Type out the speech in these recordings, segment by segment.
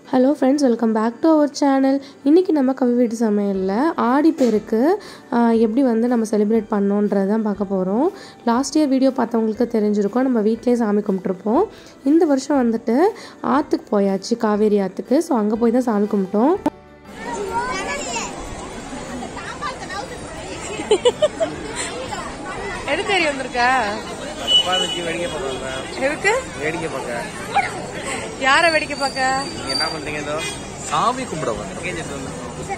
hello friends welcome back to our channel இன்றைக்கி நம்ம கவி வீட்டு சமையலில் ஆடி பேருக்கு ஆஹ், எப்படி வந்து நம்ம செலிப்ரேட் பண்ணோன்றது தான் பார்க்க போகிறோம் லாஸ்ட் இயர் வீடியோ பார்த்தவங்களுக்கு தெரிஞ்சிருக்கோம் நம்ம வீட்டிலே சாமி கும்பிட்ருப்போம் இந்த வருஷம் வந்துட்டு ஆற்றுக்கு போயாச்சு காவேரி ஆற்றுக்கு ஸோ அங்கே போய் தான் சாமி கும்பிட்டோம் எதுக்கு தெரிய வந்திருக்க உட்காந்துச்சு வேடிக்கை பார்க்கறாங்க எதுக்கு வேடிக்கை பார்க்க யார வேடிக்கை பார்க்க நீங்க என்ன பண்றீங்க இதோ சாமி கும்பிட வந்து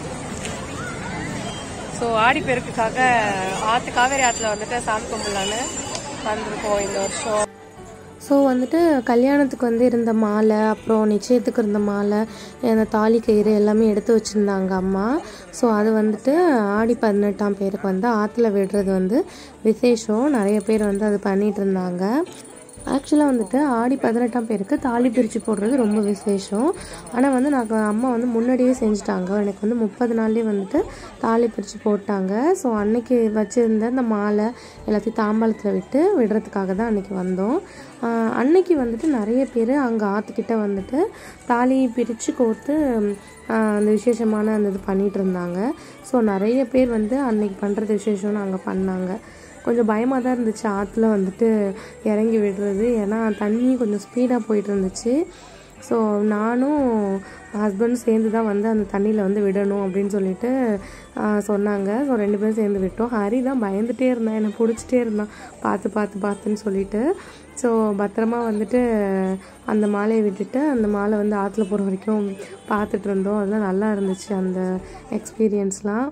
ஸோ ஆடி பெருக்குக்காக ஆத்து காவேரி ஆத்துல வந்துட்டு சாமி கும்பிடலான்னு வந்திருக்கோம் இந்த வருஷம் ஸோ வந்துட்டு கல்யாணத்துக்கு வந்து இருந்த மாலை அப்புறம் நிச்சயத்துக்கு இருந்த மாலை அந்த தாலி கயிறு எல்லாமே எடுத்து வச்சுருந்தாங்க அம்மா ஸோ அது வந்துட்டு ஆடி பதினெட்டாம் பேருக்கு வந்து ஆற்றுல விடுறது வந்து விசேஷம் நிறைய பேர் வந்து அது பண்ணிட்டு இருந்தாங்க ஆக்சுவலாக வந்துட்டு ஆடி பதினெட்டாம் பேருக்கு தாலி பிரித்து போடுறது ரொம்ப விசேஷம் ஆனால் வந்து நான் அம்மா வந்து முன்னாடியே செஞ்சுட்டாங்க எனக்கு வந்து முப்பது நாள்லேயே வந்துட்டு தாலி பிரித்து போட்டாங்க ஸோ அன்னைக்கு வச்சுருந்த அந்த மாலை எல்லாத்தையும் தாம்பாளத்தில் விட்டு விடுறதுக்காக தான் அன்னைக்கு வந்தோம் ஆஹ் அன்னைக்கு வந்துட்டு நிறைய பேர் அங்கே ஆற்றுக்கிட்ட வந்துட்டு தாலி பிரித்து கோர்த்து ஆஹ் அந்த விசேஷமான அந்த இது பண்ணிட்டு இருந்தாங்க ஸோ நிறைய பேர் வந்து அன்னைக்கு பண்ணுறது விசேஷம்னு அங்கே பண்ணாங்க கொஞ்சம் பயமாக தான் இருந்துச்சு ஆற்றுல வந்துட்டு இறங்கி விடுறது ஏன்னா தண்ணி கொஞ்சம் ஸ்பீடாக போயிட்டு இருந்துச்சு ஸோ நானும் ஹஸ்பண்டும் சேர்ந்து தான் வந்து அந்த தண்ணியில் வந்து விடணும் அப்படின்னு சொல்லிட்டு ஆஹ் சொன்னாங்க ஸோ ரெண்டு பேரும் சேர்ந்து விட்டோம் ஹரி தான் பயந்துட்டே இருந்தான் என்னை பிடிச்சிட்டே இருந்தான் பார்த்து பார்த்து பார்த்துன்னு சொல்லிட்டு ஸோ பத்திரமா வந்துட்டு அந்த மாலையை விட்டுட்டு அந்த மாலை வந்து ஆற்றுல போகிற வரைக்கும் பார்த்துட்டு இருந்தோம் அதெல்லாம் நல்லா இருந்துச்சு அந்த எக்ஸ்பீரியன்ஸ்லாம்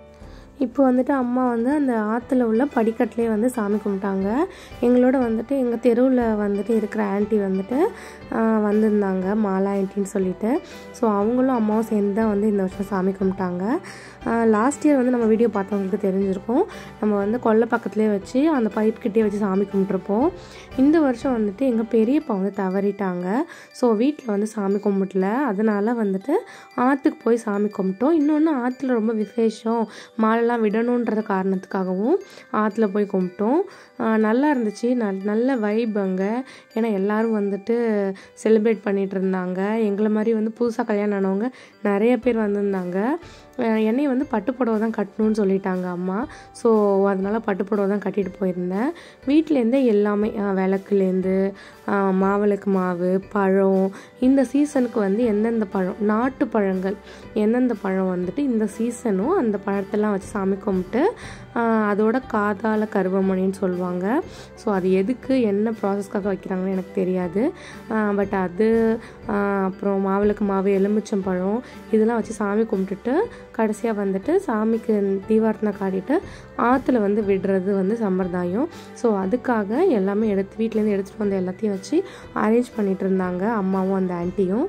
இப்போ வந்துட்டு அம்மா வந்து அந்த ஆற்றுல உள்ள படிக்கட்டிலே வந்து சாமி கும்பிட்டாங்க எங்களோட வந்துட்டு எங்கள் தெருவில் வந்துட்டு இருக்கிற ஆன்ட்டி வந்துட்டு ஆஹ், வந்திருந்தாங்க மாலா ஆன்ட்டின்னு சொல்லிட்டு ஸோ அவங்களும் அம்மாவும் சேர்ந்து தான் வந்து இந்த வருஷம் சாமி கும்பிட்டாங்க லாஸ்ட் இயர் வந்து நம்ம வீடியோ பார்த்தவங்களுக்கு தெரிஞ்சிருக்கும் நம்ம வந்து கொல்லை பக்கத்துலேயே வச்சு அந்த பைப் கிட்டே வச்சு சாமி கும்பிட்ருப்போம் இந்த வருஷம் வந்துட்டு எங்கள் பெரியப்பா வந்து தவறிட்டாங்க ஸோ வீட்டில் வந்து சாமி கும்பிடல அதனால் வந்துட்டு ஆற்றுக்கு போய் சாமி கும்பிட்டோம் இன்னொன்று ஆற்றுல ரொம்ப விசேஷம் மாலைலாம் விடணுன்ற காரணத்துக்காகவும் ஆற்றுல போய் கும்பிட்டோம் ஆஹ் நல்லா இருந்துச்சு நல் நல்ல வைப் அங்கே ஏன்னா எல்லாரும் வந்துட்டு செலிப்ரேட் பண்ணிட்டு இருந்தாங்க எங்களை மாதிரி வந்து புதுசாக கல்யாணம் ஆனவங்க நிறைய பேர் வந்திருந்தாங்க ஆஹ் என்னை வந்து பட்டுப்புடவை தான் கட்டணும்னு சொல்லிட்டாங்க அம்மா ஸோ அதனால் பட்டுப்புடவை தான் கட்டிட்டு போயிருந்தேன் வீட்டிலேருந்தே எல்லாமே ஆஹ் விளக்குலேருந்து ஆஹ் மாவிளக்கு மாவு பழம் இந்த சீசனுக்கு வந்து எந்தெந்த பழம் நாட்டு பழங்கள் எந்தெந்த பழம் வந்துட்டு இந்த சீசனும் அந்த பழத்தெல்லாம் வச்சு சாமி கும்பிட்டு ஆஹ் அதோட காதால கருவமணின்னு சொல்லுவாங்க ஸோ அது எதுக்கு என்ன ப்ராசஸ்க்காக வைக்கிறாங்கன்னு எனக்கு தெரியாது பட் அது ஆஹ் அப்புறம் மாவிளக்கு மாவு எலுமிச்சம் பழம் இதெல்லாம் வச்சு சாமி கும்பிட்டுட்டு கடைசியாக வந்துட்டு சாமிக்கு தீவார்த்தனை காட்டிட்டு ஆற்றுல வந்து விடுறது வந்து சம்பிரதாயம் ஸோ அதுக்காக எல்லாமே எடுத்து வீட்டிலேருந்து எடுத்துகிட்டு வந்த எல்லாத்தையும் வச்சு அரேஞ்ச் பண்ணிட்டு இருந்தாங்க அம்மாவும் அந்த ஆன்ட்டியும்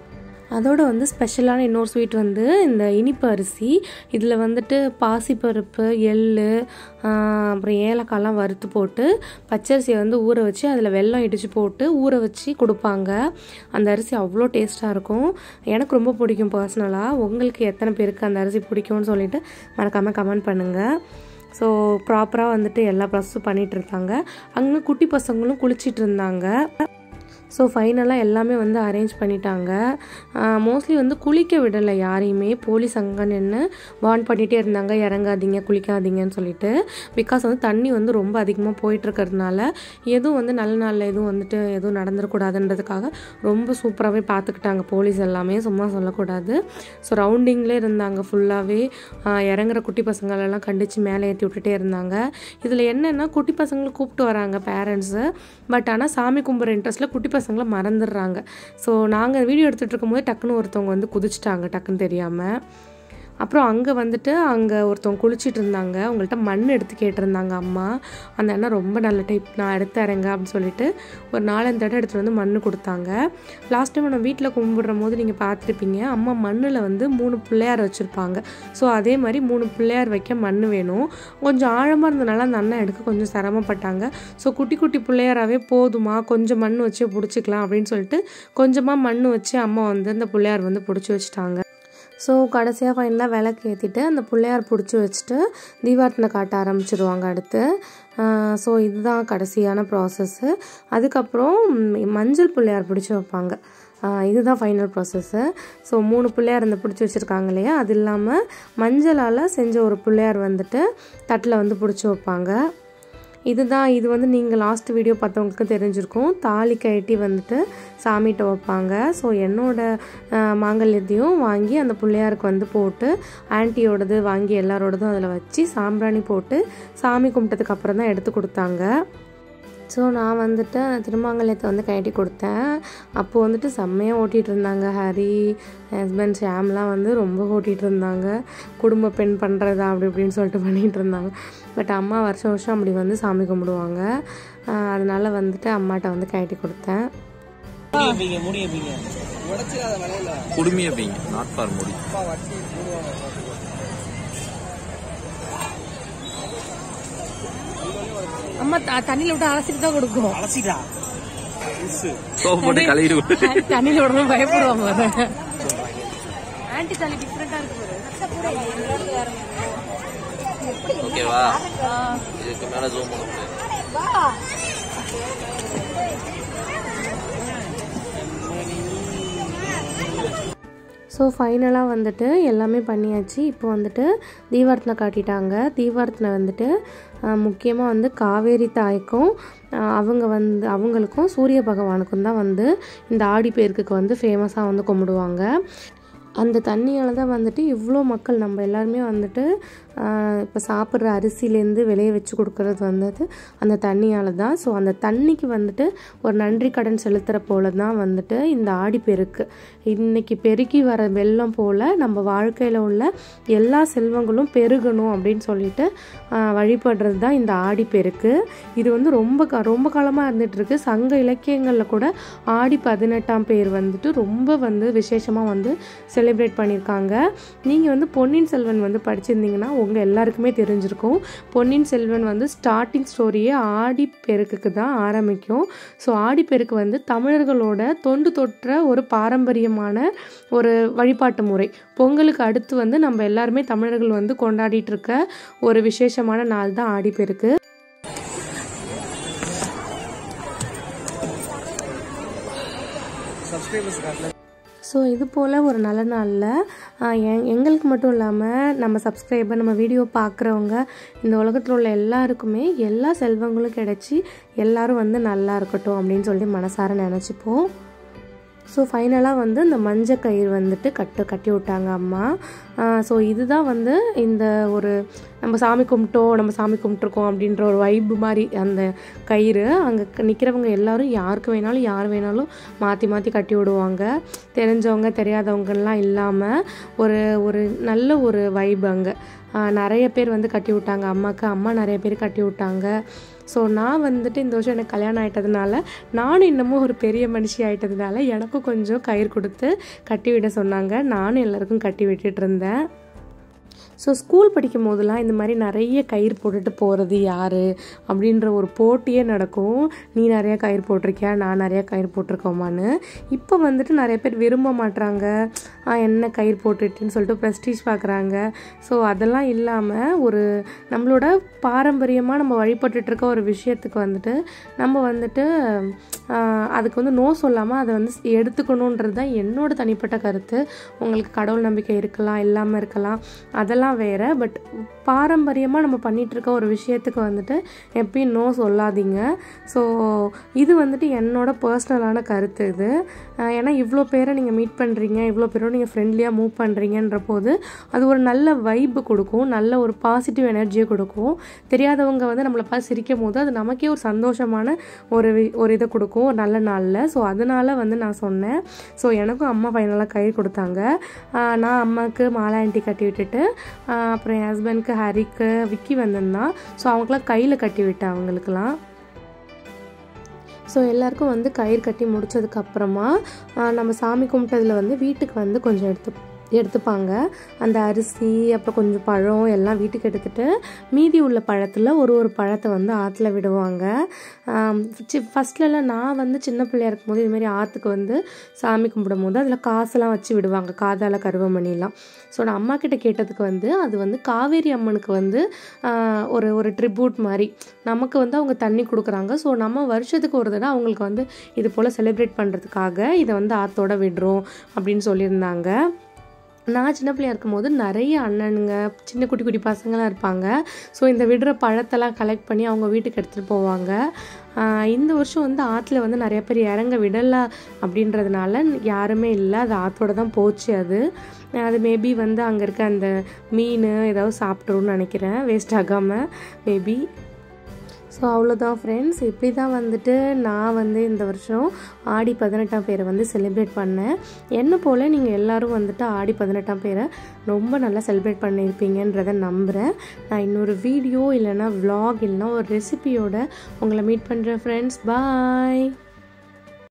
அதோட வந்து ஸ்பெஷலான இன்னொரு ஸ்வீட் வந்து இந்த இனிப்பு அரிசி இதில் வந்துட்டு பாசிப்பருப்பு எள் அப்புறம் ஏலக்காய்லாம் வறுத்து போட்டு பச்சரிசியை வந்து ஊற வச்சு அதில் வெல்லம் இடித்து போட்டு ஊற வச்சு கொடுப்பாங்க அந்த அரிசி அவ்வளோ டேஸ்ட்டாக இருக்கும் எனக்கு ரொம்ப பிடிக்கும் பர்சனலாக உங்களுக்கு எத்தனை பேருக்கு அந்த அரிசி பிடிக்கும்னு சொல்லிட்டு மறக்காமல் கமெண்ட் பண்ணுங்கள் ஸோ ப்ராப்பராக வந்துட்டு எல்லா ப்ராசஸும் பண்ணிகிட்டு இருக்காங்க அங்கே குட்டி பசங்களும் குளிச்சிட்டு இருந்தாங்க ஸோ ஃபைனலாக எல்லாமே வந்து அரேஞ்ச் பண்ணிட்டாங்க மோஸ்ட்லி வந்து குளிக்க விடலை யாரையுமே போலீஸ் அங்கே நின்று வார்ன் பண்ணிகிட்டே இருந்தாங்க இறங்காதீங்க குளிக்காதீங்கன்னு சொல்லிட்டு பிகாஸ் வந்து தண்ணி வந்து ரொம்ப அதிகமாக போயிட்டுருக்கறதுனால எதுவும் வந்து நல்ல நாளில் எதுவும் வந்துட்டு எதுவும் நடந்துடக்கூடாதுன்றதுக்காக ரொம்ப சூப்பராகவே பார்த்துக்கிட்டாங்க போலீஸ் எல்லாமே சும்மா சொல்லக்கூடாது ஸோ ரவுண்டிங்லேயே இருந்தாங்க ஃபுல்லாகவே இறங்குற குட்டி பசங்களெல்லாம் கண்டித்து மேலே ஏற்றி விட்டுட்டே இருந்தாங்க இதில் என்னென்னா குட்டி பசங்களை கூப்பிட்டு வராங்க பேரண்ட்ஸு பட் ஆனால் சாமி கும்பிட்ற இன்ட்ரெஸ்ட்டில் குட்டி பசங்களை மறந்துடுறாங்க ஸோ நாங்கள் வீடியோ எடுத்துகிட்டு இருக்கும்போது டக்குன்னு ஒருத்தவங்க வந்து குதிச்சிட்டாங்க டக்குன்னு தெரியாமல் அப்புறம் அங்கே வந்துட்டு அங்கே ஒருத்தவங்க குளிச்சிட்டு இருந்தாங்க அவங்கள்ட்ட மண் எடுத்து கேட்டிருந்தாங்க அம்மா அந்த அண்ணன் ரொம்ப நல்ல டைப் நான் எடுத்துறேங்க அப்படின்னு சொல்லிட்டு ஒரு நாலஞ்சு தடவை எடுத்துகிட்டு வந்து மண் கொடுத்தாங்க லாஸ்ட் டைம் நான் வீட்டில் கும்பிடுற போது நீங்கள் பார்த்துருப்பீங்க அம்மா மண்ணில் வந்து மூணு பிள்ளையார் வச்சுருப்பாங்க ஸோ அதே மாதிரி மூணு பிள்ளையார் வைக்க மண் வேணும் கொஞ்சம் ஆழமாக இருந்தனால அந்த அண்ணன் எடுக்க கொஞ்சம் சிரமப்பட்டாங்க ஸோ குட்டி குட்டி பிள்ளையாராகவே போதுமா கொஞ்சம் மண் வச்சு பிடிச்சிக்கலாம் அப்படின்னு சொல்லிட்டு கொஞ்சமாக மண் வச்சு அம்மா வந்து அந்த பிள்ளையார் வந்து பிடிச்சி வச்சுட்டாங்க ஸோ கடைசியாக ஃபைனலாக விளக்கு ஏற்றிட்டு அந்த பிள்ளையார் பிடிச்சி வச்சுட்டு தீபார்த்தனை காட்ட ஆரம்பிச்சிருவாங்க அடுத்து ஸோ இதுதான் கடைசியான ப்ராசஸ்ஸு அதுக்கப்புறம் ம், மஞ்சள் பிள்ளையார் பிடிச்சி வைப்பாங்க ஆஹ் இதுதான் ஃபைனல் ப்ராசஸ்ஸு ஸோ மூணு பிள்ளையார் இந்த பிடிச்சி வச்சுருக்காங்க இல்லையா அது இல்லாமல் மஞ்சளால் செஞ்ச ஒரு பிள்ளையார் வந்துட்டு தட்டில் வந்து பிடிச்சி வைப்பாங்க இதுதான் இது வந்து நீங்கள் லாஸ்ட் வீடியோ பார்த்தவங்களுக்கு தெரிஞ்சிருக்கும் தாலி கட்டி வந்துட்டு சாமிகிட்ட வைப்பாங்க ஸோ என்னோட ஆஹ், மாங்கல்யத்தையும் வாங்கி அந்த பிள்ளையாருக்கு வந்து போட்டு ஆன்ட்டியோடது வாங்கி எல்லாரோடதும் அதில் வச்சு சாம்பிராணி போட்டு சாமி கும்பிட்டதுக்கு அப்புறம் தான் எடுத்து கொடுத்தாங்க ஸோ நான் வந்துட்டு அந்த திருமாங்கல்யத்தை வந்து கட்டி கொடுத்தேன் அப்போது வந்துட்டு செம்மையாக ஓட்டிகிட்டு இருந்தாங்க ஹரி ஹஸ்பண்ட் ஷாம்லாம் வந்து ரொம்ப ஓட்டிகிட்டு இருந்தாங்க குடும்ப பெண் பண்ணுறதா அப்படி இப்படின்னு சொல்லிட்டு பண்ணிகிட்டு இருந்தாங்க பட் அம்மா வருஷம் வருஷம் அப்படி வந்து சாமி கும்பிடுவாங்க ஆஹ் அதனால வந்துட்டு அம்மாட்ட வந்து கட்டி கொடுத்தேன் குடுமிய பீங்க நாட் ஃபார் முடி அம்மா த- தண்ணியில விட்டு அலசிட்டு தான் கொடுக்கும் சோப்பு போட்டு கழுவிடு தண்ணியில விடணும் பயப்படுவாங்க ஆன்டி தாலி டிஃப்ரெண்டா இருக்கு பாரு ஓகேவா இதுக்கு மேல ஜூம் பண்ண முடியாது ஸோ ஃபைனலாக வந்துட்டு எல்லாமே பண்ணியாச்சு இப்போ வந்துட்டு தீபார்த்தனை காட்டிட்டாங்க தீபார்த்தனை வந்துட்டு முக்கியமாக வந்து காவேரி தாய்க்கும் ஆஹ் அவங்க வந்து அவங்களுக்கும் சூரிய பகவானுக்கும் தான் வந்து இந்த ஆடி பேருக்கு வந்து ஃபேமஸாக வந்து கும்பிடுவாங்க அந்த தண்ணியால் தான் வந்துட்டு இவ்வளோ மக்கள் நம்ம எல்லாருமே வந்துட்டு இப்போ சாப்பிட்ற அரிசிலேருந்து விளைய வச்சு கொடுக்கறது வந்துட்டு அந்த தண்ணியால் தான் ஸோ அந்த தண்ணிக்கு வந்துட்டு ஒரு நன்றி கடன் செலுத்துகிற போல தான் வந்துட்டு இந்த ஆடிப்பெருக்கு இன்னைக்கு பெருக்கி வர வெள்ளம் போல் நம்ம வாழ்க்கையில் உள்ள எல்லா செல்வங்களும் பெருகணும் அப்படின்னு சொல்லிட்டு ஆஹ், வழிபடுறது தான் இந்த ஆடிப்பெருக்கு இது வந்து ரொம்ப கா- ரொம்ப காலமாக இருந்துட்டு இருக்கு சங்க இலக்கியங்களில் கூட ஆடி பதினெட்டாம் பேர் வந்துட்டு ரொம்ப வந்து விசேஷமாக வந்து செலிப்ரேட் பண்ணியிருக்காங்க நீங்கள் வந்து பொன்னியின் செல்வன் வந்து படிச்சிருந்தீங்கன்னா உங்கள் எல்லாருக்குமே தெரிஞ்சிருக்கும் பொன்னியின் செல்வன் வந்து ஸ்டார்டிங் ஸ்டோரியே ஆடி பெருக்குக்கு தான் ஆரம்பிக்கும் ஸோ ஆடிப்பெருக்கு வந்து தமிழர்களோட தொண்டு தொற்ற ஒரு பாரம்பரியமான ஒரு வழிபாட்டு முறை பொங்கலுக்கு அடுத்து வந்து நம்ம எல்லாருமே தமிழர்கள் வந்து கொண்டாடிட்டு இருக்க ஒரு விசேஷமான நாள் தான் ஆடிப்பெருக்கு ஸோ இது போல் ஒரு நல்ல நாளில் எங் எங்களுக்கு மட்டும் இல்லாமல் நம்ம சப்ஸ்கிரைபர் நம்ம வீடியோ பார்க்குறவங்க இந்த உலகத்தில் உள்ள எல்லாருக்குமே எல்லா செல்வங்களும் கிடைச்சி எல்லாரும் வந்து நல்லா இருக்கட்டும் அப்படின்னு சொல்லி மனசார நினச்சிப்போம் ஸோ ஃபைனலாக வந்து இந்த மஞ்சள் கயிறு வந்துட்டு கட்டு கட்டி விட்டாங்க அம்மா ஸோ இதுதான் வந்து இந்த ஒரு நம்ம சாமி கும்பிட்டோம் நம்ம சாமி கும்பிட்ருக்கோம் அப்படின்ற ஒரு வைப்பு மாதிரி அந்த கயிறு அங்கே நிற்கிறவங்க எல்லாரும் யாருக்கு வேணாலும் யார் வேணாலும் மாற்றி மாற்றி கட்டி விடுவாங்க தெரிஞ்சவங்க தெரியாதவங்கலாம் இல்லாமல் ஒரு ஒரு நல்ல ஒரு வைப் அங்கே நிறைய பேர் வந்து கட்டி விட்டாங்க அம்மாவுக்கு அம்மா நிறைய பேர் கட்டி விட்டாங்க ஸோ நான் வந்துட்டு இந்த வருஷம் எனக்கு கல்யாணம் ஆயிட்டதுனால நானும் இன்னமும் ஒரு பெரிய மனுஷி ஆயிட்டதுனால எனக்கும் கொஞ்சம் கயிறு கொடுத்து கட்டி விட சொன்னாங்க நானும் எல்லாருக்கும் கட்டி விட்டுட்டு இருந்தேன் ஸோ ஸ்கூல் படிக்கும் போதெல்லாம் இந்த மாதிரி நிறைய கயிறு போட்டுட்டு போகிறது யார் அப்படின்ற ஒரு போட்டியே நடக்கும் நீ நிறைய கயிறு போட்டிருக்கியா நான் நிறைய கயிறு போட்டிருக்கோமான்னு இப்போ வந்துட்டு நிறைய பேர் விரும்ப மாட்றாங்க "ஆ, என்ன கயிறு போட்டுட்டுன்னு சொல்லிட்டு ப்ரெஸ்டீஜ் பார்க்குறாங்க ஸோ அதெல்லாம் இல்லாமல் ஒரு நம்மளோட பாரம்பரியமாக நம்ம வழிபட்டுட்டு இருக்க ஒரு விஷயத்துக்கு வந்துட்டு நம்ம வந்துட்டு ஆஹ், அதுக்கு வந்து நோ சொல்லாமல் அதை வந்து எடுத்துக்கணுன்றது தான் என்னோட தனிப்பட்ட கருத்து உங்களுக்கு கடவுள் நம்பிக்கை இருக்கலாம் இல்லாமல் இருக்கலாம் அதெல்லாம் வேற பட் பாரம்பரியமாக நம்ம பண்ணிட்டு இருக்க ஒரு விஷயத்துக்கு வந்துட்டு எப்பயும் நோ சொல்லாதீங்க ஸோ இது வந்துட்டு என்னோட பர்சனலான கருத்து இது ஆஹ், ஏன்னா இவ்வளோ பேரை நீங்கள் மீட் பண்ணுறீங்க இவ்வளோ பேரோட நீங்கள் ஃப்ரெண்ட்லியாக மூவ் பண்ணுறீங்கன்ற போது அது ஒரு நல்ல வைப்பு கொடுக்கும் நல்ல ஒரு பாசிட்டிவ் எனர்ஜியை கொடுக்கும் தெரியாதவங்க வந்து நம்மளை பார்த்து சிரிக்கும் போது அது நமக்கே ஒரு சந்தோஷமான ஒரு வி- ஒரு இதை கொடுக்கும் ஒரு நல்ல நாளில் ஸோ அதனால வந்து நான் சொன்னேன் ஸோ எனக்கும் அம்மா ஃபைனலாக கயிறு கொடுத்தாங்க ஆஹ் நான் அம்மாவுக்கு மாலை ஆண்டி கட்டி விட்டுட்டு ஆஹ் அப்புறம் என் ஹஸ்பண்ட்க்கு ஹரிக்கு விக்கி வந்திருந்தான் ஸோ அவங்களுக்குலாம் கையில் கட்டி விட்டேன் அவங்களுக்குலாம் ஸோ எல்லாருக்கும் வந்து கயிறு கட்டி முடிச்சதுக்கப்புறமா நம்ம சாமி கும்பிட்டதில் வந்து வீட்டுக்கு வந்து கொஞ்சம் எடுத்து எடுத்துப்பாங்க அந்த அரிசி அப்புறம் கொஞ்சம் பழம் எல்லாம் வீட்டுக்கு எடுத்துகிட்டு மீதி உள்ள பழத்தில் ஒரு ஒரு பழத்தை வந்து ஆற்றுல விடுவாங்க ஃபஸ்ட்லலாம் நான் வந்து சின்ன பிள்ளையா இருக்கும்போது இதுமாரி ஆற்றுக்கு வந்து சாமி கும்பிடும் போது அதில் காசெல்லாம் வச்சு விடுவாங்க காதால கருவமணிலாம் ஸோ நான் அம்மா கிட்ட கேட்டதுக்கு வந்து அது வந்து காவேரி அம்மனுக்கு வந்து ஆஹ், ஒரு ஒரு ட்ரிபியூட் மாதிரி நமக்கு வந்து அவங்க தண்ணி கொடுக்குறாங்க ஸோ நம்ம வருஷத்துக்கு ஒரு தடவை அவங்களுக்கு வந்து இது போல் செலிப்ரேட் பண்ணுறதுக்காக இதை வந்து ஆத்தோட விடுறோம் அப்படின்னு சொல்லியிருந்தாங்க நான் சின்ன பிள்ளையா இருக்கும்போது நிறைய அண்ணனுங்க சின்ன குட்டி குட்டி பசங்களாம் இருப்பாங்க ஸோ இந்த விடுற பழத்தெல்லாம் கலெக்ட் பண்ணி அவங்க வீட்டுக்கு எடுத்துகிட்டு போவாங்க ஆஹ் இந்த வருஷம் வந்து ஆற்றுல வந்து நிறைய பேர் இறங்க விடலை அப்படின்றதுனால யாருமே இல்லை அது ஆற்றோட தான் போச்சு அது அது மேபி வந்து அங்கே இருக்க அந்த மீன் ஏதாவது சாப்பிட்ருன்னு நினைக்கிறேன் வேஸ்ட் ஆகாமல் மேபி ஸோ அவ்வளோதான் ஃப்ரெண்ட்ஸ் இப்படி தான் வந்துட்டு நான் வந்து இந்த வருஷம் ஆடி பதினெட்டாம் பேரை வந்து செலிப்ரேட் பண்ணேன் என்ன போல் நீங்கள் எல்லாரும் வந்துட்டு ஆடி பதினெட்டாம் பேரை ரொம்ப நல்லா செலிப்ரேட் பண்ணியிருப்பீங்கன்றதை நம்புகிறேன் நான் இன்னொரு வீடியோ இல்லைன்னா vlog இல்லைன்னா ஒரு ரெசிபியோட உங்களை மீட் பண்ணுறேன் ஃப்ரெண்ட்ஸ் பாய்